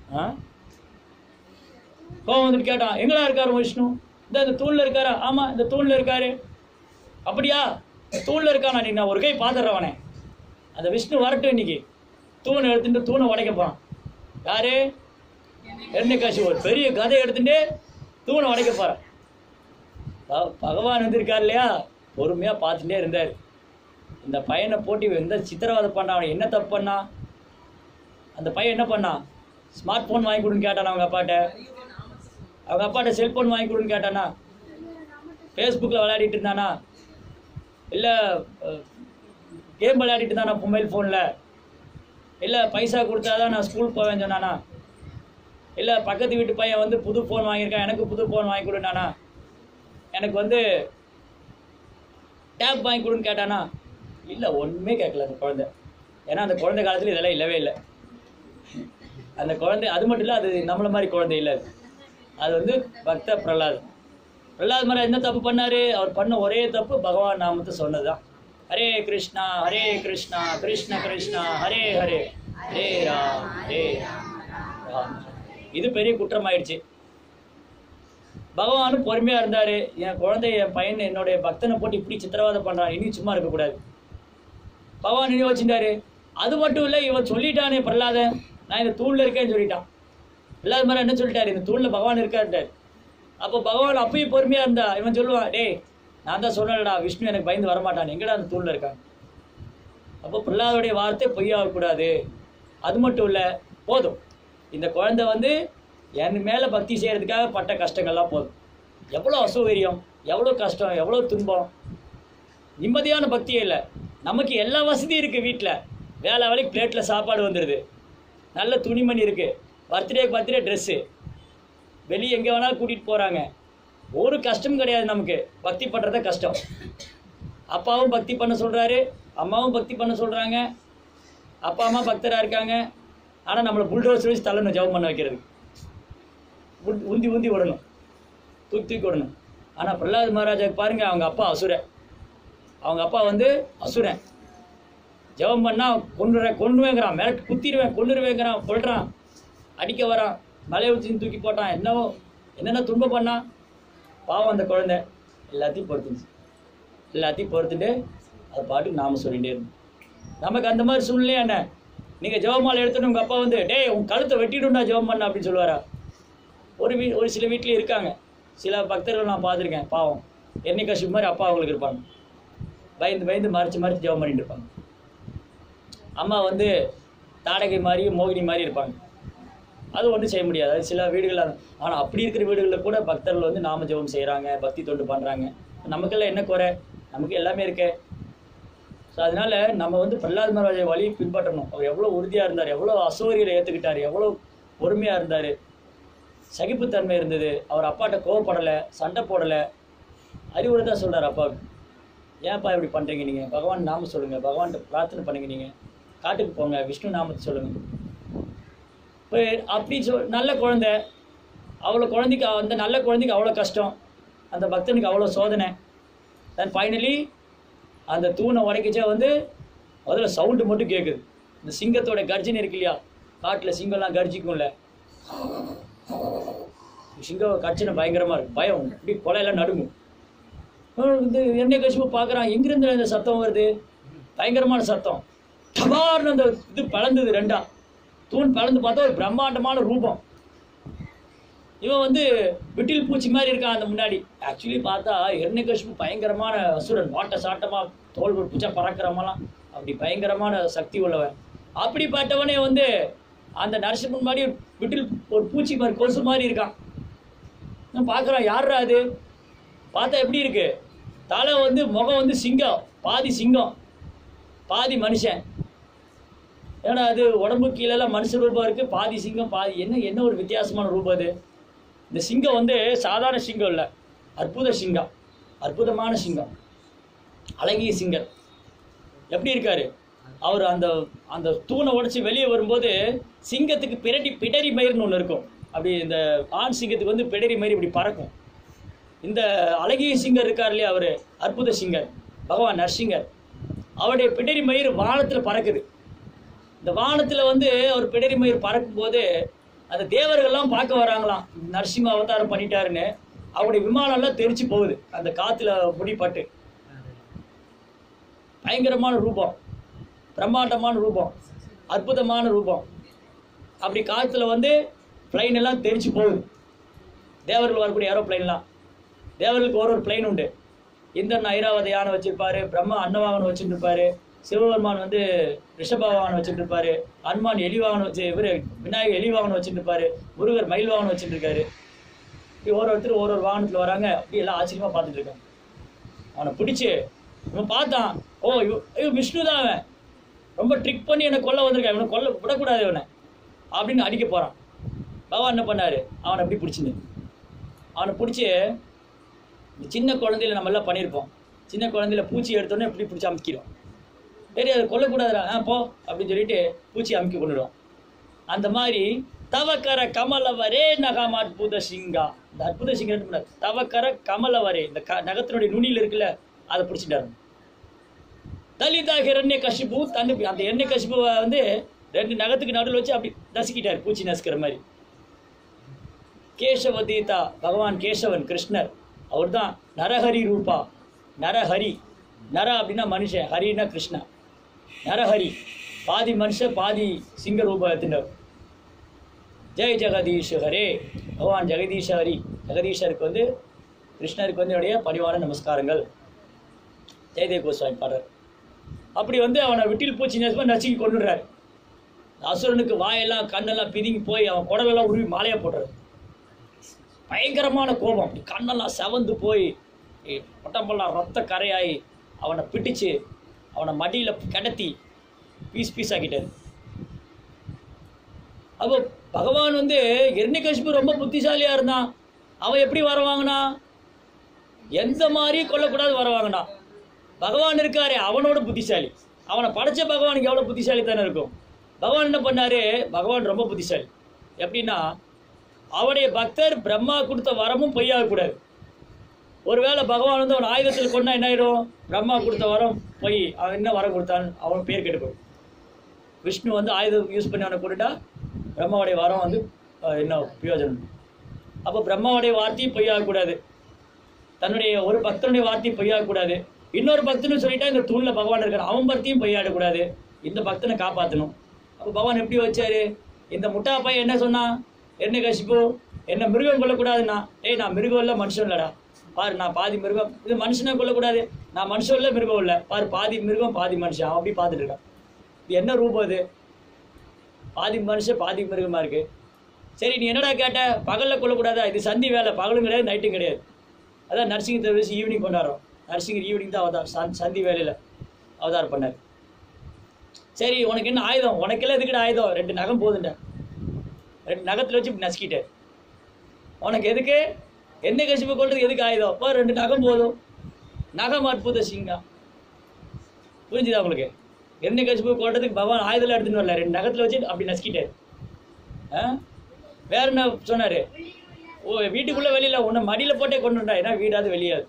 ஆ கோவம் வந்துட்டு கேட்டான் எங்கடா இருக்காரு விஷ்ணு இந்த இந்த தூண்ல இருக்காரா ஆமா இந்த தூண்ல இருக்காரு அப்படியா தூண்ல இருக்கானா நீ நான் ஒரு கை பாத்துறவனே அந்த விஷ்ணு வரட்டும் இன்னைக்கு தூணை எடுத்துட்டு தூணை உடைக்க போறான் யாரு எண்ணெய்காசி ஒரு பெரிய கதை எடுத்துட்டு தூணை உடைக்க போறான் ப- பகவான் வந்திருக்கார் இல்லையா பொறுமையா பார்த்துட்டே இருந்தார் இந்த பையனை போட்டு இவன் எந்த சித்திரவதை பண்ணான் அவன் என்ன தப்பு பண்ணான் அந்த பையன் என்ன பண்ணான் ஸ்மார்ட் ஃபோன் வாங்கி கொடுன்னு கேட்டானா அவங்க அப்பாட்ட அவங்க அப்பாட்ட செல்போன் வாங்கி கொடுன்னு கேட்டானா ஃபேஸ்புக்கில் விளையாடிட்டு இருந்தானா இல்லை கேம் விளையாடிட்டு இருந்தானா மொபைல் ஃபோனில் இல்லை பைசா கொடுத்தாதான் நான் ஸ்கூல் போவேன் சொன்னானா இல்லை பக்கத்து வீட்டு பையன் வந்து புது ஃபோன் வாங்கியிருக்கான் எனக்கு புது ஃபோன் வாங்கி கொடுனானா எனக்கு வந்து டேப் வாங்கி கொடுன்னு கேட்டானா இல்லை ஒன்றுமே கேட்கல அந்த குழந்தை ஏன்னா அந்த குழந்தை காலத்தில் இதெல்லாம் இல்லவே இல்லை அந்த குழந்தை அது மட்டும் இல்லை அது நம்மள மாதிரி குழந்தை இல்லை அது. அது வந்து பக்த பிரகலாத் பிரகலாத் மரம் என்ன தப்பு பண்ணாரு அவர் பண்ண ஒரே தப்பு பகவான் நாமத்தை சொன்னதுதான் ஹரே கிருஷ்ணா ஹரே கிருஷ்ணா கிருஷ்ண கிருஷ்ணா ஹரே ஹரே ஹரே ராம் ஹரே ராம் இது பெரிய குற்றமாயிடுச்சு பகவானும் பொறுமையா இருந்தாரு என் குழந்தை என் பையன் என்னுடைய பக்தனை போட்டு இப்படி சித்திரவதை பண்றான் இனி சும்மா இருக்கக்கூடாது பகவான் நினைவு வச்சிருந்தாரு அது மட்டும் இல்லை இவன் சொல்லிட்டானே பிரகலாதன் நான் இந்த தூண்ல இருக்கேன்னு சொல்லிட்டான் பிரகலாத் மாதிரி என்ன சொல்லிட்டாரு இந்த தூண்ல பகவான் இருக்காருட்டார் அப்போ பகவான் அப்பயும் பொறுமையா இருந்தா இவன் சொல்லுவான் டேய் நான் தான் சொன்னேன்டா விஷ்ணு எனக்கு பயந்து வரமாட்டான் எங்கடா அந்த தூண்ல இருக்கான் அப்போ பிரகலாதுடைய வார்த்தை பொய்யாகக்கூடாது அது மட்டும் இல்லை போதும் இந்த குழந்தை வந்து என் மேலே பக்தி செய்கிறதுக்காக பட்ட கஷ்டங்கள்லாம் போதும் எவ்வளோ அசௌகரியம் எவ்வளோ கஷ்டம் எவ்வளோ துன்பம் நிம்மதியான பக்தியே இல்லை நமக்கு எல்லா வசதியும் இருக்குது வீட்டில் வேலை வேலைக்கு பிளேட்டில் சாப்பாடு வந்துடுது நல்ல துணிமணி இருக்குது பர்த்டேக்கு பர்த்டே ட்ரெஸ்ஸு வெளியே எங்கே வேணாலும் கூட்டிகிட்டு போகிறாங்க ஒரு கஷ்டமும் கிடையாது நமக்கு பக்தி பண்ணுறத கஷ்டம் அப்பாவும் பக்தி பண்ண சொல்கிறாரு அம்மாவும் பக்தி பண்ண சொல்கிறாங்க அப்பா அம்மா பக்தராக இருக்காங்க ஆனால் நம்மளை புல்டோசர் வச்சு தள்ளணும் ஜெபம் பண்ண வைக்கிறது உந்தி உந்தி உந்தி விடணும் தூக்கி தூக்கி விடணும் ஆனால் பிரகலாத் மகாராஜாக்கு பாருங்க அவங்க அப்பா அசுரன் அவங்க அப்பா வந்து அசுரன் ஜெபம் பண்ணா கொண்டுறேன் கொண்டுவேங்கிறான் மிரட்டு குத்திடுவேன் கொண்டுருவேங்கிறான் கொள்றான் அடிக்க வரான் மலையை ஊற்றி தூக்கி போட்டான் என்னவோ என்னென்ன துன்பம் பண்ணான் பாவம் அந்த குழந்தை எல்லாத்தையும் பொறுத்துச்சு எல்லாத்தையும் பொறுத்துட்டு அது பாட்டுக்கு நாம சொல்லிகிட்டே இருந்தோம் நமக்கு அந்த மாதிரி சூழ்நிலையா என்ன நீங்கள் ஜெபமாலை எடுத்துட்டு உங்கள் அப்பா வந்து டேய் உன் கழுத்தை வெட்டிடுண்டா ஜெபம் பண்ண அப்படின்னு சொல்லுவாரா ஒரு வீ ஒரு சில வீட்லேயும் இருக்காங்க சில பக்தர்கள் நான் பார்த்துருக்கேன் பாவம் என்னை கஷ்டம் மாதிரி அப்பா அவங்களுக்கு இருப்பாங்க பயந்து பயந்து மறைச்சு மறைச்சு ஜெபம் பண்ணிட்டு இருப்பாங்க அம்மா வந்து தாடகை மாதிரி மோகினி மாதிரி இருப்பாங்க அது ஒன்றும் செய்ய முடியாது அது சில வீடுகள் ஆனால் அப்படி இருக்கிற வீடுகளில் கூட பக்தர்கள் வந்து நாம ஜெபம் செய்கிறாங்க பக்தி தொண்டு பண்ணுறாங்க நமக்கெல்லாம் என்ன குறை நமக்கு எல்லாமே இருக்கே ஸோ அதனால நம்ம வந்து பிரகலாத் மகாராஜை வழியை பின்பற்றணும் அவர் எவ்வளோ உறுதியாக இருந்தார் எவ்வளோ அசௌகரியத்தை ஏற்றுக்கிட்டார் எவ்வளோ பொறுமையாக இருந்தார் சகிப்புத்தன்மை இருந்தது அவர் அப்பாட்ட கோவப்படலை சண்டை போடலை அறிவுரை தான் சொல்கிறார் அப்பாவுக்கு ஏன்ப்பா இப்படி பண்ணுறீங்க நீங்கள் பகவான் நாம சொல்லுங்கள் பகவான்கிட்ட பிரார்த்தனை பண்ணுங்க நீங்கள் காட்டுக்கு போங்க விஷ்ணு நாமத்தை சொல்லுங்கள் இப்போ அப்படி சொல் நல்ல குழந்தை அவ்வளோ குழந்தைக்கு அந்த நல்ல குழந்தைக்கு அவ்வளோ கஷ்டம் அந்த பக்தனுக்கு அவ்வளோ சோதனை தென் ஃபைனலி அந்த தூணை உடைக்கச்சே வந்து முதல்ல சவுண்டு மட்டும் கேட்குது இந்த சிங்கத்தோட கர்ஜனை இருக்கு இல்லையா காட்டில் சிங்கம்லாம் கர்ஜிக்கும்ல சிங்கம் கர்ஜனை பயங்கரமாக இருக்கும் பயம் இப்படி கொலையெல்லாம் நடுங்கும் அஹ் இந்த எண்ணெய் கசிப்பு பார்க்குறான் எங்கிருந்து இந்த சத்தம் வருது பயங்கரமான சத்தம் டபார்னு அந்த இது பழந்தது ரெண்டா தூண் பழந்து பார்த்தா ஒரு பிரம்மாண்டமான ரூபம் இவன் வந்து விட்டில் பூச்சி மாதிரி இருக்கான் அந்த முன்னாடி ஆக்சுவலி பார்த்தா எண்ணெய்கஷ்பு பயங்கரமான அசுரன் வாட்ட சாட்டமா தோள்கள் பூச்சா பறக்கிறவங்களாம் அப்படி பயங்கரமான சக்தி உள்ளவன் அப்படிப்பட்டவனே வந்து அந்த நரசிம்மன் மாதிரி விட்டில் ஒரு பூச்சி மாதிரி கொசு மாதிரி இருக்கான் நான் பார்க்குறான் யார்ரா அது பார்த்தா எப்படி இருக்கு தலை வந்து முகம் வந்து சிங்கம் பாதி சிங்கம் பாதி மனுஷன் ஏன்னா அது உடம்பு கீழெல்லாம் மனுஷ ரூபம் இருக்கு பாதி சிங்கம் பாதி என்ன என்ன ஒரு வித்தியாசமான ரூபம் அது இந்த சிங்கம் வந்து சாதாரண சிங்கம் இல்லை அற்புத சிங்கம் அற்புதமான சிங்கம் அழகிய சிங்கர் எப்படி இருக்காரு அவர் அந்த அந்த தூணை உடைச்சி வெளியே வரும்போது சிங்கத்துக்கு பிறடி பிடரி மயிர்னு ஒன்று இருக்கும் அப்படி இந்த ஆண் சிங்கத்துக்கு வந்து பிடரி மயிர் இப்படி பறக்கும் இந்த அழகிய சிங்கர் இருக்கார் இல்லையா அவர் அற்புத சிங்கர் பகவான் நரசிங்கர் அவருடைய பிடரி மயிர் வானத்தில் பறக்குது இந்த வானத்தில் வந்து அவர் பிடரி மயிர் பறக்கும்போது அந்த தேவர்கள்லாம் பார்க்க வராங்களாம் நரசிம்ம அவதாரம் பண்ணிட்டாருன்னு அவருடைய விமானம்லாம் தெரிச்சு போகுது அந்த காத்துல முடிப்பட்டு பயங்கரமான ரூபம் பிரம்மாண்டமான ரூபம் அற்புதமான ரூபம் அப்படி காத்துல வந்து பிளைன் எல்லாம் தெரிச்சு போகுது தேவர்கள் வரக்கூடிய ஏரோப்ளைன்லாம் தேவர்களுக்கு ஒரு ஒரு பிளைன் உண்டு இந்திரன் ஐராவத யானை வச்சிருப்பாரு பிரம்மா அன்னவாகனம் வச்சுட்டு இருப்பாரு சிவபெருமான் வந்து ரிஷபவாகனம் வச்சுட்டு இருப்பாரு அனுமான் எலிவாகனம் வச்சு இவர் விநாயகர் எலிவாகனம் வச்சுட்டு இருப்பாரு முருகர் மயில் வாகனம் வச்சுட்டு இருக்காரு இப்படி ஒரு ஒருத்தர் ஒரு ஒரு வாகனத்தில் வராங்க அப்படி எல்லாம் ஆச்சரியமா பார்த்துட்டு இருக்காங்க அவனை பிடிச்சு இவன் பார்த்தான் ஓ இவ- ஐயோ விஷ்ணு தான் அவன் ரொம்ப ட்ரிக் பண்ணி என்னை கொல்ல வந்திருக்கான் இவனை கொல்ல விடக்கூடாது இவனை அப்படின்னு அடிக்க போறான் பகவான் என்ன பண்ணாரு அவனை அப்படி பிடிச்சிருந்து அவனை பிடிச்சி இந்த சின்ன குழந்தையில நம்ம எல்லாம் பண்ணியிருப்போம் சின்ன குழந்தையில பூச்சி எடுத்தோன்னே இப்படி பிடிச்சி அமுக்கிடும் சரி அதை கொல்லக்கூடாதுடா ஆ போ அப்படின்னு சொல்லிட்டு பூச்சி அமுக்கி கொண்டுடும் அந்த மாதிரி தவக்கர கமலவரே நகாம அற்புத சிங்கா இந்த அற்புத சிங்கா என்ன பண்ணாரு? தவக்கர கமலவரே இந்த க நகத்தினுடைய நுனியில் இருக்குல்ல அதை பிடிச்சிட்டாரு தலிதா ஹிரண்ய கஷிபு தன்னு அந்த எண்ணெய் கஷிபுவை வந்து ரெண்டு நகத்துக்கு நடுவில் வச்சு அப்படி நசுக்கிட்டார் பூச்சி நசுக்கிற மாதிரி கேசவதீதா பகவான் கேசவன் கிருஷ்ணர் அவர்தான் நரஹரி ரூபா நரஹரி நர அப்படின்னா மனுஷன் ஹரின்னா கிருஷ்ணா நரஹரி பாதி மனுஷன் பாதி சிங்க ரூபத்தினர் ஜெய் ஜெகதீஷ் ஹரே பகவான் ஜெகதீஷ ஹரி ஜெகதீஷருக்கு வந்து கிருஷ்ணருக்கு வந்து என்னுடைய பணிவான நமஸ்காரங்கள் ஜெயதேவ் கோஸ்வாமி பாடுறார் அப்படி வந்து அவனை விட்டில் பூச்சி நேசமா நசுக்கி கொண்டுடுறாரு அசுரனுக்கு வாயெல்லாம் கண்ணெல்லாம் பிதுங்கி போய் அவன் குடலெல்லாம் உருவி மாலையா போடுறாரு பயங்கரமான கோபம் அப்படி கண்ணெல்லாம் செவந்து போய் ஏ, உடம்பெல்லாம் ரத்த கரையாகி அவனை பிடிச்சு அவனை மடியில் கிடத்தி பீஸ் பீஸ் ஆக்கிட்டாரு அப்போ பகவான் வந்து இரண்யகசிபு ரொம்ப புத்திசாலியா இருந்தான் அவன் எப்படி வர வாங்கினான் எந்த மாதிரி கொல்லக்கூடாது வர வாங்கினான் பகவான் இருக்காரே அவனோட புத்திசாலி அவனை படைச்ச பகவானுக்கு எவ்வளோ புத்திசாலி தானே இருக்கும் பகவான் என்ன பண்ணாரு பகவான் ரொம்ப புத்திசாலி எப்படின்னா அவனுடைய பக்தர் பிரம்மா கொடுத்த வரமும் பொய்யாகக்கூடாது ஒருவேளை பகவான் வந்து அவன் ஆயுதத்தில் கொண்டா என்ன ஆயிடும் பிரம்மா கொடுத்த வரம் பொய் அவன் என்ன வரம் கொடுத்தான் அவன் பேர் கெட்டு போயிடும் விஷ்ணு வந்து ஆயுதம் யூஸ் பண்ணி அவனை கொண்டுட்டா பிரம்மாவுடைய வரம் வந்து அஹ், என்ன பிரயோஜனம் அப்போ பிரம்மாவுடைய வார்த்தையும் பொய்யாகக்கூடாது தன்னுடைய ஒரு பக்தனுடைய வார்த்தையும் பொய்யாகக்கூடாது இன்னொரு பக்தனு சொல்லிட்டா இந்த தூண்ல பகவான் இருக்கார் அவன் பக்தியும் பொய்யாடக்கூடாது இந்த பக்தனை காப்பாற்றணும் அப்போ பகவான் எப்படி வச்சாரு இந்த முட்டா பையன் என்ன சொன்னான் என்ன கசிப்பு என்ன மிருகம் கொல்லக்கூடாதுன்னா ஏய் நான் மிருகம் இல்லை மனுஷன் இல்லடா பாரு நான் பாதி மிருகம் இது மனுஷனை கொல்லக்கூடாது நான் மனுஷன் இல்லை மிருகம் இல்லை பாரு பாதி மிருகம் பாதி மனுஷன் அவன் அப்படி பார்த்துட்டு இருக்கான் இது என்ன ரூபம் இது பாதி மனுஷன் பாதி மிருகமா இருக்கு சரி நீ என்னடா கேட்ட பகல்ல கொல்லக்கூடாதா இது சந்தி வேலை பகலும் கிடையாது நைட்டும் கிடையாது அதான் நர்சிங் சர்வீஸ் ஈவினிங் கொண்டாடுறோம் நர்சிங் ஈவினிங் தான் அவதார் சந் சந்தி வேலையில் அவதார் பண்ணார் சரி உனக்கு என்ன ஆயுதம் உனக்கெல்லாம் எதுக்குடா ஆயுதம் ரெண்டு நகம் போதுண்டா ரெண்டு நகத்தில் வச்சு இப்படி நசுக்கிட்டேன் உனக்கு எதுக்கு என்ன கசிப்பு கொள்றது எதுக்கு ஆயுதம் அப்போ ரெண்டு நகம் போதும் நகம் அற்புத சிங்கா புரிஞ்சுதா உங்களுக்கு என்ன கசிப்பு கொள்றதுக்கு பகவான் ஆயுதம் எடுத்துன்னு வரல ரெண்டு நகத்தில் வச்சு அப்படி நசுக்கிட்டாரு ஆ வேற என்ன சொன்னாரு ஓ வீட்டுக்குள்ள வெளியில உன்னை மடியில போட்டே கொண்டுட்டா ஏன்னா வீடாது வெளியாது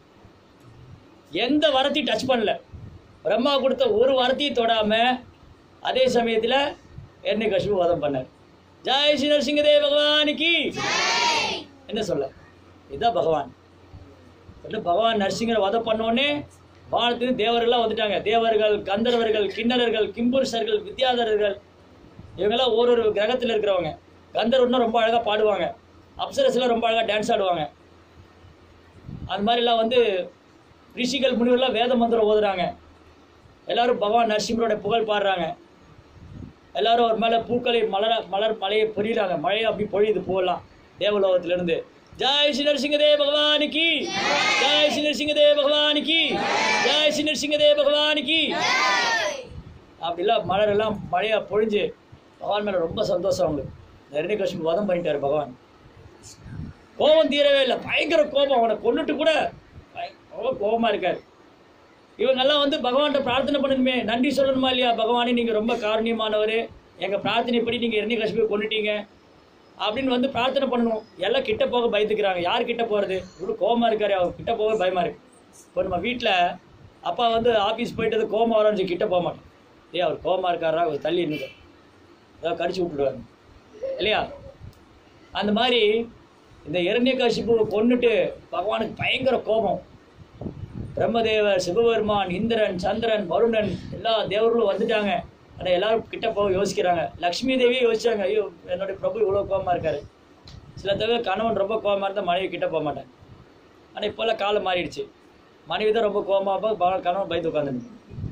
எந்த வரத்தையும் டச் பண்ணல பிரம்மா கொடுத்த ஒரு வரத்தையும் தொடாம அதே சமயத்துல என்னை கஷ்பு வதம் பண்ணார் ஜெய் ஸ்ரீ நரசிங்கதே பகவானுக்கு என்ன சொல்ல இதுதான் பகவான் சொல்ல பகவான் நரசிங்கரை வதம் பண்ணோடனே வானத்துக்கு தேவர்கள்லாம் வந்துட்டாங்க தேவர்கள் கந்தர்வர்கள் கிண்ணறர்கள் கிம்புருஷர்கள் வித்யாதரர்கள் இவங்கெல்லாம் ஒரு ஒரு கிரகத்தில் இருக்கிறவங்க கந்தர்வன்னா ரொம்ப அழகாக பாடுவாங்க அப்சரஸ்லாம் ரொம்ப அழகாக டான்ஸ் ஆடுவாங்க அந்த மாதிரிலாம் வந்து ரிஷிகள் முனிவர்லாம் வேத மந்திரம் ஓதுறாங்க எல்லாரும் பகவான் நரசிம்மரோட புகழ் பாடுறாங்க எல்லாரும் ஒரு மேலே பூக்களை மலர மலர் மலையை பொழியிறாங்க மழையை அப்படி பொழியுது பூவெல்லாம் தேவலோகத்திலிருந்து ஜெய் ஸ்ரீ நரசிங்கதே பகவானுக்கு ஜெய் ஸ்ரீ நரசிங்கதே பகவானுக்கு ஜெய் ஸ்ரீ நரசிங்கதே பகவானுக்கு அப்படிலாம் மலர் எல்லாம் மழையா பொழிஞ்சு பகவான் மேல ரொம்ப சந்தோஷம் அவங்களுக்கு நெருணி கஷ்மி வதம் பண்ணிட்டாரு பகவான் கோபம் தீரவே இல்லை பயங்கர கோபம் அவனை கொண்டுட்டு கூட பய- ரொம்ப கோபமா இருக்காரு இவங்கெல்லாம் வந்து பகவான்கிட்ட பிரார்த்தனை பண்ணணுமே நன்றி சொல்லணுமா இல்லையா பகவானே நீங்க ரொம்ப காரணியமானவர் எங்க பிரார்த்தனைப்படி நீங்க எண்ணி கஷ்மி கொண்டுட்டீங்க அப்படின்னு வந்து பிரார்த்தனை பண்ணணும் எல்லாம் கிட்ட போக பயந்துக்கிறாங்க யார் கிட்ட போறது இவ்வளோ கோபமா இருக்காரு அவர் கிட்ட போக பயமா இருக்கு இப்போ நம்ம வீட்டில் அப்பா வந்து ஆஃபீஸ் போயிட்டு கோபம் வரோன்னு கிட்ட போக மாட்டோம் ஏய் அவர் கோபமா இருக்காரா அவர் தள்ளி நின்று ஏதாவது கடிச்சு விட்டுடுவாங்க இல்லையா அந்த மாதிரி இந்த இரண்யகசிப்புவை கொன்னுட்டு பகவானுக்கு பயங்கர கோபம் பிரம்மதேவர் சிவபெருமான் இந்திரன் சந்திரன் வருணன் எல்லா தேவர்களும் வந்துட்டாங்க ஆனால் எல்லாரும் கிட்ட போக யோசிக்கிறாங்க லக்ஷ்மி தேவியே யோசிச்சாங்க ஐயோ என்னுடைய பிரபு இவ்வளோ கோபமாக இருக்காரு சில தடவை கணவன் ரொம்ப கோபமாக இருந்தால் மனைவி கிட்ட போக மாட்டேன் ஆனால் இப்போல்லாம் காலம் மாறிடுச்சு மனைவி தான் ரொம்ப கோபமாக இருப்பா, கணவன் பயந்து உட்காந்துருக்கு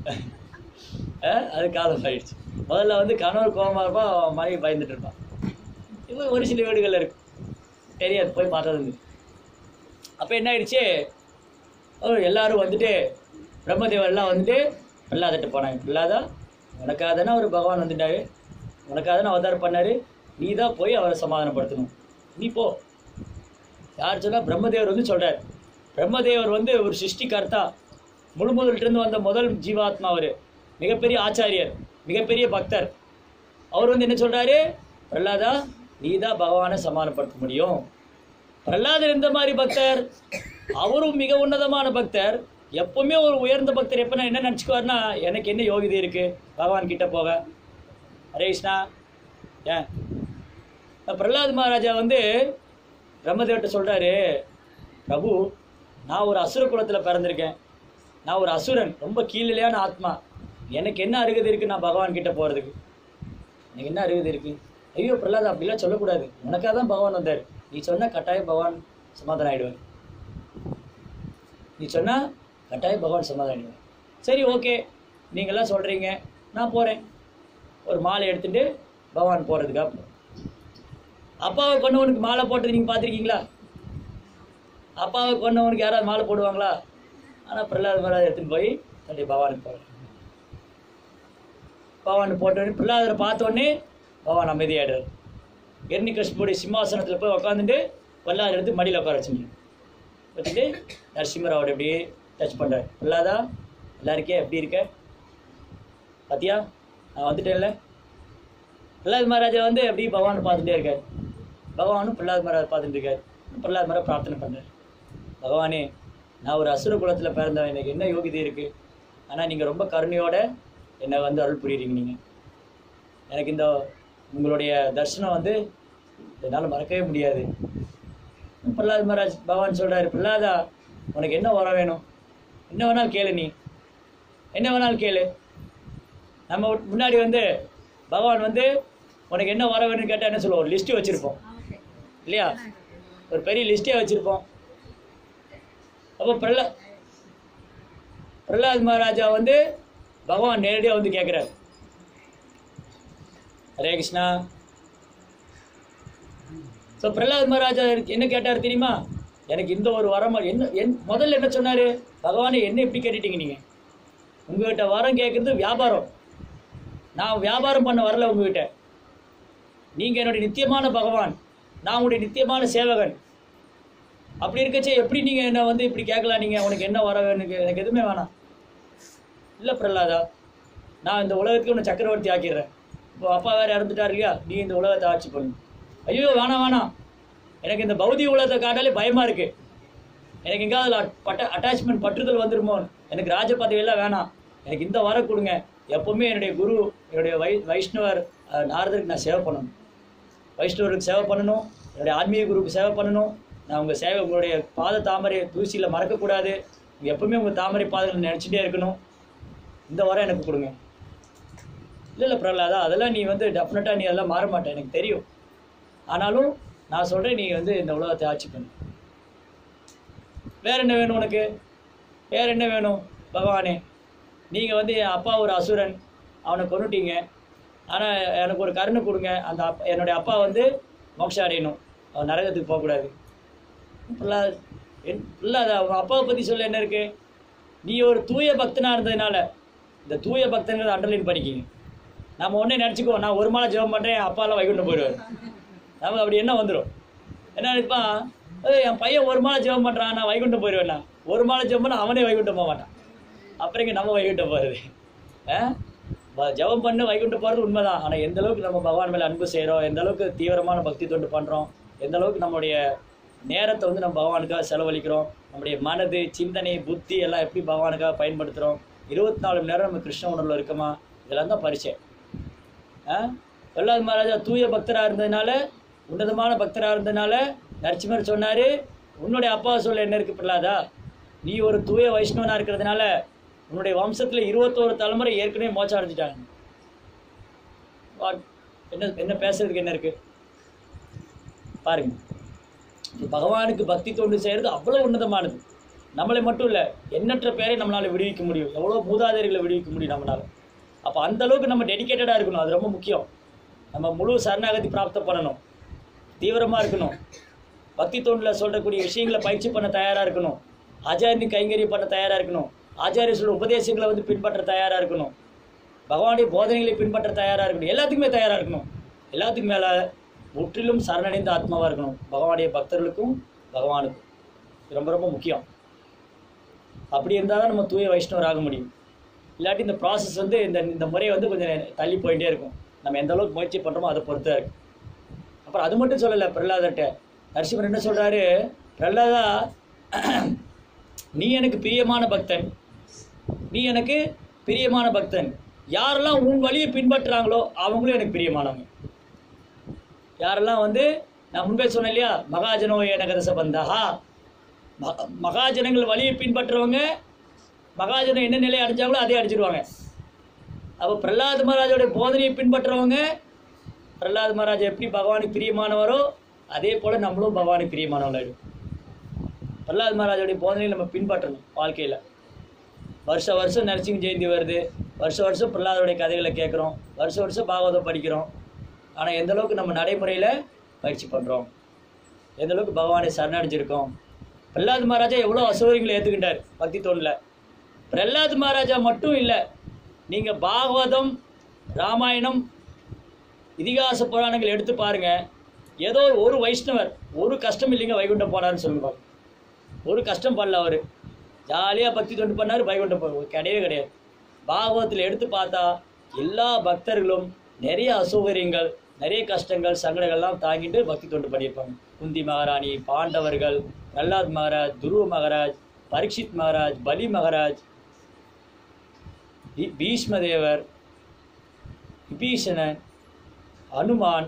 அது காலம் மாறிடுச்சு முதல்ல வந்து கணவன் கோபமாக இருப்பான் மனைவி பயந்துட்டு இருப்பான் இப்போ ஒரு சில வீடுகளில் இருக்கு தெரியாது போய் பார்த்தது அப்போ என்ன ஆயிடுச்சு ஓ, எல்லாரும் வந்துட்டு பிரம்மதேவர் எல்லாம் வந்துட்டு பிரல்லாதட்ட போனாங்க பிரல்லாதா உனக்காக தானே ஒரு பகவான் வந்துட்டாரு உனக்காக தானே அவதாரம் பண்ணாரு நீ தான் போய் அவரை சமாதானப்படுத்தணும் நீ போ யார் சொன்னா பிரம்மதேவர் வந்து சொல்றார் பிரம்மதேவர் வந்து ஒரு சிருஷ்டிகர்த்தா முழு முதல்கிட்டருந்து வந்த முதல் ஜீவாத்மா அவர் மிகப்பெரிய ஆச்சாரியர் மிகப்பெரிய பக்தர் அவர் வந்து என்ன சொல்றாரு பிரல்லாதா நீ தான் பகவானை சமாதானப்படுத்த முடியும் பிரல்லாதர் எந்த மாதிரி பக்தர் அவரும் மிக உன்னதமான பக்தர் எப்பவுமே ஒரு உயர்ந்த பக்தர் எப்ப நான் என்ன நினச்சிக்குவார்னா எனக்கு என்ன யோகிதை இருக்கு பகவான் கிட்ட போக ஹரே கிருஷ்ணா ஏன் பிரகலாத் மகாராஜா வந்து பிரம்மதேவர்கிட்ட சொல்றாரு பிரபு நான் ஒரு அசுர குலத்தில் பிறந்திருக்கேன் நான் ஒரு அசுரன் ரொம்ப கீழிலையான ஆத்மா எனக்கு என்ன அருகதை இருக்கு நான் பகவான் கிட்ட போறதுக்கு எனக்கு என்ன அருகதை இருக்கு ஐயோ பிரகலாத் அப்படிலாம் சொல்லக்கூடாது உனக்காக தான் பகவான் வந்தார் நீ சொன்னா கட்டாயம் பகவான் சமாதானம் ஆயிடுவார் நீ சொன்னா கட்டாயம் பகவான் சமாதானம் ஆயிடுவார் சரி ஓகே நீங்களாம் சொல்றீங்க நான் போறேன் ஒரு மாலை எடுத்துட்டு பகவான் போறதுக்காக போறேன். அப்பாவை கொண்டவனுக்கு மாலை போட்டது நீங்க பார்த்துருக்கீங்களா அப்பாவை கொண்டவனுக்கு யாராவது மாலை போடுவாங்களா ஆனால் பிரகலாத் மகாராஜ் எடுத்துட்டு போய் தன்னுடைய பகவானுக்கு போகிறேன் பகவான் போட்டோடனே பிரகலாதரை பார்த்த உடனே பகவான் அமைதியாயிடுறார் எர்னி கிருஷ்ணனுடைய சிம்மாசனத்தில் போய் உட்காந்துட்டு பிரகலாதர் எடுத்து மடியில் உட்கார வச்சுங்க வச்சுட்டு நரசிம்மர் அவர் அப்படியே டச் பண்ணுறாரு பிரகலாதா எல்லாருக்கே எப்படி இருக்க பாத்தியா நான் வந்துட்டேன்ல பிரகலாத் மகாராஜா வந்து அப்படியே பகவானை பார்த்துட்டே இருக்கார் பகவானும் பிரகலாத் மகாராஜ் பார்த்துட்டு இருக்கார் பிரகலாத் மகாராஜ் பிரார்த்தனை பண்ணுறார் பகவானே நான் ஒரு அசுர குலத்தில் பிறந்தவன் எனக்கு என்ன யோகிதை இருக்குது ஆனால் நீங்கள் ரொம்ப கருணையோட என்னை வந்து அருள் புரியுறீங்க நீங்கள் எனக்கு இந்த உங்களுடைய தரிசனம் வந்து என்னால் மறக்கவே முடியாது பிரகலாத் மகாராஜ் பகவான் சொல்கிறாரு பிரகலாதா உனக்கு என்ன வர வேணும் என்ன வேணாலும் கேளு நீ என்ன வேணாலும் கேளு நம்ம முன்னாடி வந்து பகவான் வந்து உனக்கு என்ன வர வேணும்னு கேட்டால் என்ன சொல்லுவோம் ஒரு லிஸ்ட்டு வச்சுருப்போம் இல்லையா ஒரு பெரிய லிஸ்ட்டே வச்சுருப்போம் அப்போ பிரலா பிரகலாத் மகாராஜா வந்து பகவான் நேரடியாக வந்து கேட்குறாரு ஹரே கிருஷ்ணா ஸோ பிரகலாத் மகாராஜா என்ன கேட்டார் தெரியுமா எனக்கு இந்த ஒரு வரம் என்ன என் முதல்ல என்ன சொன்னார் பகவானை என்ன எப்படி கேட்டுட்டீங்க நீங்கள் உங்ககிட்ட வரம் கேட்குறது வியாபாரம் நான் வியாபாரம் பண்ண வரல உங்ககிட்ட நீங்கள் என்னுடைய நித்தியமான பகவான் நான் உங்களுடைய நித்தியமான சேவகன் அப்படி இருக்கச்சே எப்படி நீங்கள் என்ன வந்து இப்படி கேட்கலாம் நீங்கள் உனக்கு என்ன வர வேணும் எனக்கு எதுவுமே வேணாம் இல்லை பிரகலாதா நான் இந்த உலகத்துக்கு உன்னை சக்கரவர்த்தி ஆக்கிடுறேன் இப்போ அப்பா வேறு இறந்துட்டார் இல்லையா நீ இந்த உலகத்தை ஆட்சி பண்ணு ஐயோ வேணாம் வேணாம் எனக்கு இந்த பௌதிக உலகத்தை காட்டாலே பயமாக இருக்குது எனக்கு எங்கேயாவது அதில் பட்ட அட்டாச்மெண்ட் பற்றுதல் வந்துருமோ எனக்கு ராஜ பதவியெல்லாம் வேணாம் எனக்கு இந்த வர கொடுங்க எப்போவுமே என்னுடைய குரு என்னுடைய வை வைஷ்ணவர் அஹ், நாரதருக்கு நான் சேவை பண்ணணும் வைஷ்ணவருக்கு சேவை பண்ணணும் என்னுடைய ஆன்மீக குருவுக்கு சேவை பண்ணணும் நான் உங்கள் சேவை உங்களுடைய பாத தாமரை தூசியில் மறக்கக்கூடாது எப்பவுமே உங்கள் தாமரை பாதங்களை நினச்சிட்டே இருக்கணும் இந்த வரம் எனக்கு கொடுங்க இல்லை இல்லை பிரகலாதா அதெல்லாம் நீ வந்து டெஃபினட்டாக நீ அதெல்லாம் மாற மாட்டே எனக்கு தெரியும் ஆனாலும் நான் சொல்கிறேன் நீ வந்து இந்த உலகத்தை ஆட்சி பண்ணு வேற என்ன வேணும் உனக்கு வேற என்ன வேணும் பகவானே நீங்கள் வந்து என் அப்பா ஒரு அசுரன் அவனை கொன்னுட்டீங்க ஆனால் எனக்கு ஒரு கருணை கொடுங்க அந்த அப்பா என்னுடைய அப்பா வந்து மோட்சம் அடையணும் அவன் நரகத்துக்கு போகக்கூடாது பிரகலாத் என் பிரகலாத் அவங்க அப்பாவை பற்றி சொல்ல என்ன இருக்கு நீ ஒரு தூய பக்தனாக இருந்ததுனால இந்த தூய பக்தங்கிறத அண்டர்லைன் பண்ணிக்கிங்க நம்ம ஒன்றே நினச்சிக்குவோம் நான் ஒரு மாலை ஜெபம் பண்ணுறேன் என் அப்பாலாம் வைகுண்டம் போயிடுவார் நமக்கு அப்படி என்ன வந்துடும் என்ன நினைப்பான் ஏய் என் பையன் ஒரு மாலை ஜெபம் பண்ணுறான் நான் வைகுண்டம் போயிடுவேண்ணா ஒரு மாலை ஜெபம் பண்ணா அவனே வைகுண்டம் போக மாட்டான் அப்புறம் இங்கே நம்ம வைகுண்டம் போகிறது ஜெபம் பண்ணு வைகுண்டம் போகிறது உண்மைதான் ஆனால் எந்த அளவுக்கு நம்ம பகவான் மேலே அன்பு செய்கிறோம் எந்த அளவுக்கு தீவிரமான பக்தி தொண்டு பண்ணுறோம் எந்த அளவுக்கு நம்மளுடைய நேரத்தை வந்து நம்ம பகவானுக்காக செலவழிக்கிறோம் நம்முடைய மனது சிந்தனை புத்தி எல்லாம் எப்படி பகவானுக்காக பயன்படுத்துகிறோம் இருபத்தி நாலு மணி நேரம் நம்ம கிருஷ்ண உணர்வில் இருக்கோமா இதெல்லாம் தான் பரிச்சை பிரகலாத் மகாராஜா தூய பக்தராக இருந்ததுனால உன்னதமான பக்தராக இருந்தனால நரசிம்மர் சொன்னார் உன்னுடைய அப்பா சொல்ல என்ன இருக்கு பிரலாதா நீ ஒரு தூய வைஷ்ணவனாக இருக்கிறதுனால உன்னுடைய வம்சத்தில் இருபத்தோரு தலைமுறை ஏற்கனவே மோச்சம் அடைஞ்சிட்டாங்க What? என்ன என்ன பேசுறதுக்கு என்ன இருக்கு பாருங்க இப்ப பகவானுக்கு பக்தி தொண்டு செய்கிறது அவ்வளோ உன்னதமானது நம்மளை மட்டும் இல்லை எண்ணற்ற பேரை நம்மளால் விடுவிக்க முடியும் எவ்வளோ மூதாதையர்களை விடுவிக்க முடியும் நம்மளால் அப்போ அந்த அளவுக்கு நம்ம டெடிகேட்டடாக இருக்கணும் அது ரொம்ப முக்கியம் நம்ம முழு சரணாகதி பிராப்தம் பண்ணணும் தீவிரமாக இருக்கணும் பக்தி தொண்டில் சொல்லக்கூடிய விஷயங்களை பயிற்சி பண்ண தயாராக இருக்கணும் ஆச்சாரியனு கைங்கரியம் பண்ண தயாராக இருக்கணும் ஆச்சாரிய சொல்ற உபதேசங்களை வந்து பின்பற்ற தயாராக இருக்கணும் பகவானுடைய போதனைகளை பின்பற்ற தயாராக இருக்கணும் எல்லாத்துக்குமே தயாராக இருக்கணும் எல்லாத்துக்கும் மேலே முற்றிலும் சரணடைந்த ஆத்மாவாக இருக்கணும் பகவானுடைய பக்தர்களுக்கும் பகவானுக்கும் இது ரொம்ப ரொம்ப முக்கியம் அப்படி இருந்தால் தான் நம்ம தூய வைஷ்ணவர் ஆக முடியும் இல்லாட்டி இந்த ப்ராசஸ் வந்து இந்த இந்த முறை வந்து கொஞ்சம் தள்ளி போயிட்டே இருக்கும் நம்ம எந்த அளவுக்கு முயற்சி பண்ணுறோமோ அதை பொறுத்தா இருக்கு அப்புறம் அது மட்டும் சொல்லலை பிரகலாதர்கிட்ட நரசிம்மர் என்ன சொல்கிறாரு பிரகலாதா நீ எனக்கு பிரியமான பக்தன் நீ எனக்கு பிரியமான பக்தன் யாரெல்லாம் உன் வழியை பின்பற்றுறாங்களோ அவங்களும் எனக்கு பிரியமானவங்க யாரெல்லாம் வந்து நான் முன்பே சொன்னேன் இல்லையா மகாஜனோ எனகரச பந்தஹா ம- மகாஜனங்கள் வழியை பின்பற்றுறவங்க மகாஜனம் என்ன நிலை அடைஞ்சாங்களோ அதே அடைஞ்சிருவாங்க அப்போ பிரகலாத் மகாராஜோட போதனையை பின்பற்றுறவங்க பிரகலாத் மகாராஜ் எப்படி பகவானுக்கு பிரியமானவரோ அதே போல் நம்மளும் பகவானுக்கு பிரியமானவங்க பிரகலாத் மகாராஜோடைய போதனையை நம்ம பின்பற்றணும் வாழ்க்கையில் வருஷ வருஷம் நரசிம்ம ஜெயந்தி வருது வருஷ வருஷம் பிரகலாதோடைய கதைகளை கேட்குறோம் வருஷ வருஷம் பாகவதம் படிக்கிறோம் ஆனால் எந்த அளவுக்கு நம்ம நடைமுறையில் பயிற்சி பண்ணுறோம் எந்த அளவுக்கு பகவானை சரணடைஞ்சிருக்கோம் பிரகலாத் மகாராஜா எவ்வளோ அசௌகரியங்களை ஏற்றுக்கிட்டார் பக்தி தோணில் பிரகலாத் மகாராஜா மட்டும் இல்லை நீங்கள் பாகவதம் ராமாயணம் இதிகாச புராணங்கள் எடுத்து பாருங்க ஏதோ ஒரு வைஷ்ணவர் ஒரு கஷ்டம் இல்லைங்க வைகுண்டம் போனார்னு சொல்லுவாங்க ஒரு கஷ்டம் பண்ணல அவர் ஜாலியாக பக்தி தொண்டு பண்ணார் வைகுண்டம் போ கிடையவே கிடையாது பாகவத்தில் எடுத்து பார்த்தா எல்லா பக்தர்களும் நிறைய அசௌகரியங்கள் நிறைய கஷ்டங்கள் சங்கடங்கள்லாம் தாங்கிட்டு பக்தி தொண்டு பண்ணியிருப்பாங்க குந்தி மகாராணி பாண்டவர்கள் பிரஹ்லாத் மகாராஜ் துருவ மகாராஜ் பரீட்சித் மகாராஜ் பலி மகாராஜ் பீ- பீஷ்மதேவர் விபீஷணன் அனுமான்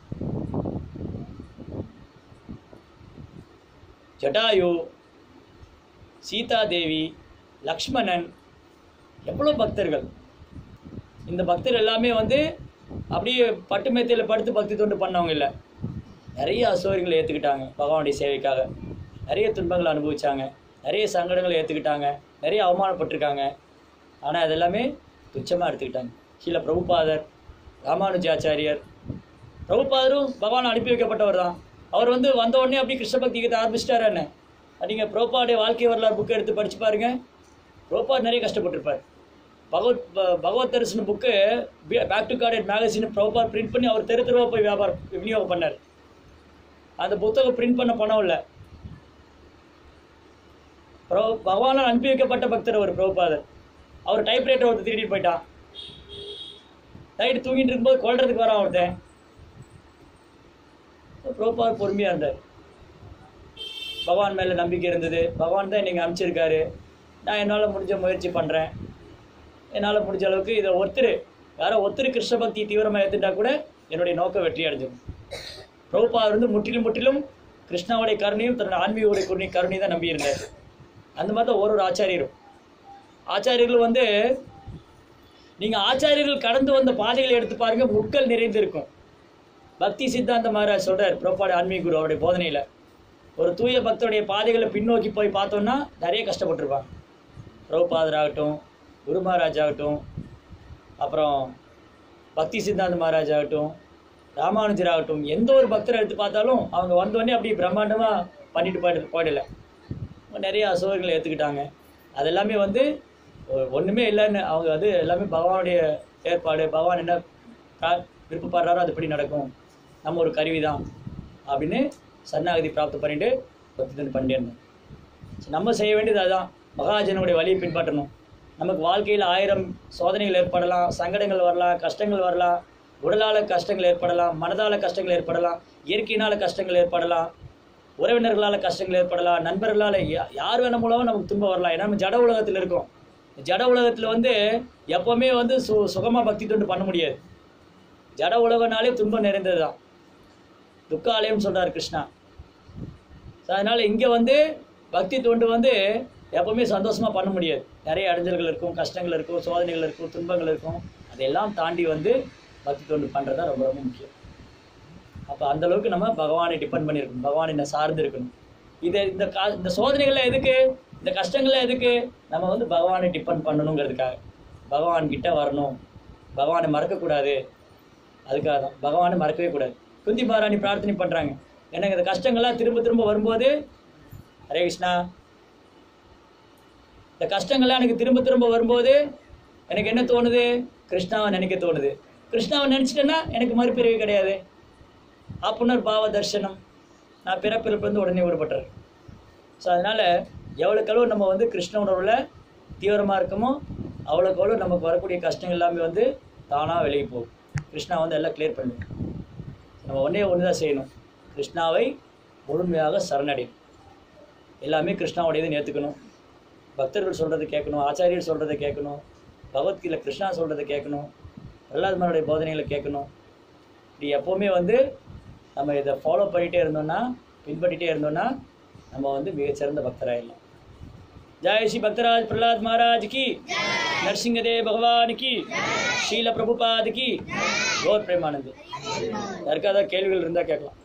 ஜடாயு சீதாதேவி லக்ஷ்மணன் எவ்வளோ பக்தர்கள் இந்த பக்தர் எல்லாமே வந்து அப்படியே பட்டு மெத்தையில் படுத்து பக்தி தொண்டு பண்ணவங்க இல்லை நிறைய அசௌகரியங்களை ஏற்றுக்கிட்டாங்க பகவானுடைய சேவைக்காக நிறைய துன்பங்களை அனுபவிச்சாங்க நிறைய சங்கடங்களை ஏற்றுக்கிட்டாங்க நிறைய அவமானப்பட்டிருக்காங்க ஆனால் அதெல்லாமே துச்சமாக எடுத்துக்கிட்டாங்க கீழே பிரபுபாதர் ராமானுஜாச்சாரியர் பிரபுபாதரும் பகவான் அனுப்பி வைக்கப்பட்டவர் தான் அவர் வந்து வந்த உடனே அப்படியே கிருஷ்ண பக்தி கீதை ஆரம்பிச்சிட்டாரு என்ன நீங்கள் பிரபுபாடைய வாழ்க்கை வரலாறு புக்கை எடுத்து படிச்சு பாருங்க பிரபுபாத் நிறைய கஷ்டப்பட்டிருப்பார் பகவத் ப- Bhagavad Darshan book back to Godhead magazine Prabhupad print பண்ணி அவர் தெரு தெருவா போய் வியாபாரம் விநியோகம் பண்ணார் அந்த புத்தகம் பிரிண்ட் பண்ண பணம் இல்லை பிரபு பகவானால் அனுப்பி வைக்கப்பட்ட பக்தர் அவர் பிரபுபாதர் அவர் டைப்ரைட்டர் ஒருத்தர் திருடிட்டு போயிட்டான் நைட்டு தூங்கிட்டு இருக்கும்போது கொல்றதுக்கு வரான் ஒருத்தன் பிரபுபாதர் பொறுமையாக இருந்தார் பகவான் மேலே நம்பிக்கை இருந்தது பகவான் தான் நீங்கள் அனுப்பிச்சிருக்காரு நான் என்னால் முடிஞ்ச முயற்சி பண்ணுறேன் என்னால் முடிஞ்ச அளவுக்கு இதை ஒருத்தர் யாரோ ஒருத்தர் கிருஷ்ண பக்தி தீவிரமாக ஏற்றுட்டா கூட என்னுடைய நோக்கம் வெற்றி அடைஞ்சிடும் பிரபுபாதர் வந்து முற்றிலும் முற்றிலும் கிருஷ்ணாவுடைய கருணையும் தன்னோட ஆன்மீகோடைய கருணை கருணையும் தான் நம்பியிருந்தார் அந்த மாதிரி தான் ஒரு ஒரு ஆச்சாரியரும் ஆச்சாரியர்கள் வந்து நீங்கள் ஆச்சாரியர்கள் கடந்து வந்த பாதைகளை எடுத்து பாருங்க முட்கள் நிறைந்து இருக்கும் பக்தி சித்தாந்த மகாராஜ் சொல்றார் புரோபாடு ஆன்மீக குரு அவருடைய போதனையில் ஒரு தூய பக்தருடைய பாதைகளை பின்னோக்கி போய் பார்த்தோம்னா நிறைய கஷ்டப்பட்டிருப்பாங்க பிரபுபாதர் ஆகட்டும் குரு மகாராஜ் ஆகட்டும் அப்புறம் பக்தி சித்தாந்த மகாராஜ் ஆகட்டும் ராமானுஜர் ஆகட்டும் எந்த ஒரு பக்தரை எடுத்து பார்த்தாலும் அவங்க வந்தோடனே அப்படியே பிரம்மாண்டமாக பண்ணிட்டு போயிடு போயிடல நிறைய அசோகங்களை ஏற்றுக்கிட்டாங்க அது எல்லாமே வந்து ஒ- ஒண்ணுமே இல்லைன்னு அவங்க அது எல்லாமே பகவானுடைய ஏற்பாடு பகவான் என்ன பிரா- விருப்பப்படுறாரோ அதுபடி நடக்கும் நம்ம ஒரு கருவி தான் அப்படின்னு சரணாகதி பிராப்தம் பண்ணிட்டு பக்தி பண்ணிட்டு இருந்தோம் சரி, நம்ம செய்ய வேண்டியது அதுதான் மகாஜனுடைய வழியை பின்பற்றணும் நமக்கு வாழ்க்கையில் ஆயிரம் சோதனைகள் ஏற்படலாம் சங்கடங்கள் வரலாம் கஷ்டங்கள் வரலாம் உடலால் கஷ்டங்கள் ஏற்படலாம் மனதால் கஷ்டங்கள் ஏற்படலாம் இயற்கையினால் கஷ்டங்கள் ஏற்படலாம் உறவினர்களால் கஷ்டங்கள் ஏற்படலாம் நண்பர்களால் யா- யார் வேணும் மூலமாக நமக்கு துன்பம் வரலாம் ஏன்னா நம்ம ஜட உலகத்தில் இருக்கோம் இந்த ஜட உலகத்தில் வந்து எப்போவுமே வந்து சு சுகமாக பக்தி தொண்டு பண்ண முடியாது ஜட உலகனாலே துன்பம் நிறைந்தது தான் துக்காலயம் சொல்றாரு கிருஷ்ணா So, அதனால இங்க வந்து பக்தி தொண்டு வந்து எப்பவுமே சந்தோஷமா பண்ண முடியாது நிறைய அடைஞ்சல்கள் இருக்கும் கஷ்டங்கள் இருக்கும் சோதனைகள் இருக்கும் துன்பங்கள் இருக்கும் அதையெல்லாம் தாண்டி வந்து பக்தி தொண்டு பண்றதா ரொம்ப ரொம்ப முக்கியம் அப்போ அந்த அளவுக்கு நம்ம பகவானை டிபெண்ட் பண்ணியிருக்கணும் பகவானை சார்ந்து இருக்கணும் இது இந்த கா இந்த சோதனைகள்லாம் எதுக்கு இந்த கஷ்டங்கள்லாம் எதுக்கு நம்ம வந்து பகவானை டிபெண்ட் பண்ணணுங்கிறதுக்காக பகவான் கிட்ட வரணும் பகவானை மறக்கக்கூடாது அதுக்காக தான் பகவானை மறக்கவே கூடாது குந்தி மகாராணி பிரார்த்தனை பண்ணுறாங்க எனக்கு இந்த கஷ்டங்கள்லாம் திரும்ப திரும்ப வரும்போது ஹரே கிருஷ்ணா இந்த கஷ்டங்கள்லாம் எனக்கு திரும்ப திரும்ப வரும்போது எனக்கு என்ன தோணுது கிருஷ்ணாவை நினைக்க தோணுது கிருஷ்ணாவை நினச்சிட்டேன்னா எனக்கு மறுபிறவி கிடையாது அப்புனர் பாவ தர்சனம் நான் பிறப்பிறப்பிலிருந்து உடனே விடுபட்டுறேன் ஸோ அதனால் எவ்வளோக்களவு நம்ம வந்து கிருஷ்ண உணர்வில் தீவிரமாக இருக்கமோ அவ்வளோக்கு நமக்கு வரக்கூடிய கஷ்டங்கள் எல்லாமே வந்து தானாக வெளியே போகும் கிருஷ்ணா வந்து எல்லாம் கிளியர் பண்ணும் நம்ம ஒன்றே ஒன்று தான் செய்யணும் கிருஷ்ணாவை முழுமையாக சரணடையும் எல்லாமே கிருஷ்ணாவுடையது ஏற்றுக்கணும் பக்தர்கள் சொல்கிறத கேட்கணும் ஆச்சாரியர் சொல்கிறத கேட்கணும் பகவத்கீதை கிருஷ்ணா சொல்கிறத கேட்கணும் பிரகலாத்மனுடைய போதனைகளை கேட்கணும் இப்படி எப்போவுமே வந்து நம்ம இதை ஃபாலோ பண்ணிகிட்டே இருந்தோம்னா பின்பற்றிட்டே இருந்தோம்னா நம்ம வந்து மிகச்சிறந்த பக்தராயிடலாம் ஜெய் ஸ்ரீ பக்தராஜ் பிரகலாத் மகாராஜ் கி நரசிங்கதே பகவான் கி ஸ்ரீல பிரபுபாத் கி கோர் பிரேமானந்த் யாருக்காவது கேள்விகள் இருந்தால் கேட்கலாம்